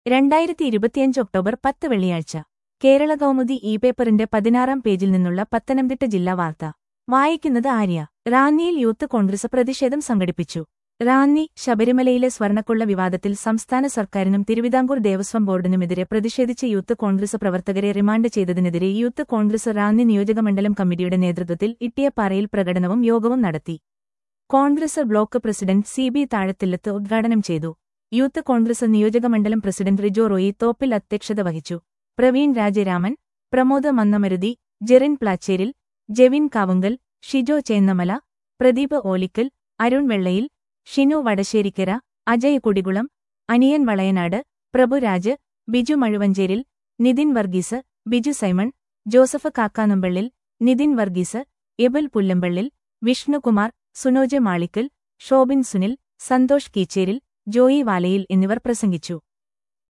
രണ്ടായിരത്തി ഇരുപത്തിയഞ്ച് ഒക്ടോബർ പത്ത് വെള്ളിയാഴ്ച കേരള കൗമുദി ഇ പേപ്പറിന്റെ പതിനാറാം പേജിൽ നിന്നുള്ള പത്തനംതിട്ട ജില്ലാ വാർത്ത വായിക്കുന്നത് ആര്യ റാന്നിയിൽ യൂത്ത് കോൺഗ്രസ് പ്രതിഷേധം സംഘടിപ്പിച്ചു റാന്നി ശബരിമലയിലെ സ്വർണക്കൊള്ള വിവാദത്തിൽ സംസ്ഥാന സർക്കാരിനും തിരുവിതാംകൂർ ദേവസ്വം ബോർഡിനുമെതിരെ പ്രതിഷേധിച്ച് യൂത്ത് കോൺഗ്രസ് പ്രവർത്തകരെ റിമാൻഡ് ചെയ്തതിനെതിരെ യൂത്ത് കോൺഗ്രസ് റാന്നി നിയോജകമണ്ഡലം കമ്മിറ്റിയുടെ നേതൃത്വത്തിൽ ഇട്ടിയപ്പാറയിൽ പ്രകടനവും യോഗവും നടത്തി Congress block president C B താഴത്തില്ലത്ത് ഉദ്ഘാടനം ചെയ്തു യൂത്ത് കോൺഗ്രസ് നിയോജകമണ്ഡലം പ്രസിഡന്റ് റിജോ റോയി തോപ്പിൽ അധ്യക്ഷത വഹിച്ചു പ്രവീൺ രാജരാമൻ പ്രമോദ് മന്നമരുതി ജെറിൻ പ്ലാച്ചേരിൽ ജെവിൻ കാവുങ്കൽ ഷിജോ ചേന്നമല പ്രദീപ് ഓലിക്കൽ അരുൺ വെള്ളയിൽ ഷിനു വടശ്ശേരിക്കര അജയ് കുടികുളം അനിയൻ വളയനാട് പ്രഭുരാജ് ബിജു മഴുവഞ്ചേരിൽ നിതിൻ വർഗീസ് ബിജു സൈമൺ ജോസഫ് കാക്കാനമ്പള്ളിൽ നിതിൻ വർഗീസ് എബൽ പുല്ലമ്പള്ളിൽ വിഷ്ണുകുമാർ സുനോജ് മാളിക്കൽ ഷോബിൻ സുനിൽ സന്തോഷ് കീച്ചേരിൽ ജോയി വാലയിൽ എന്നിവർ പ്രസംഗിച്ചു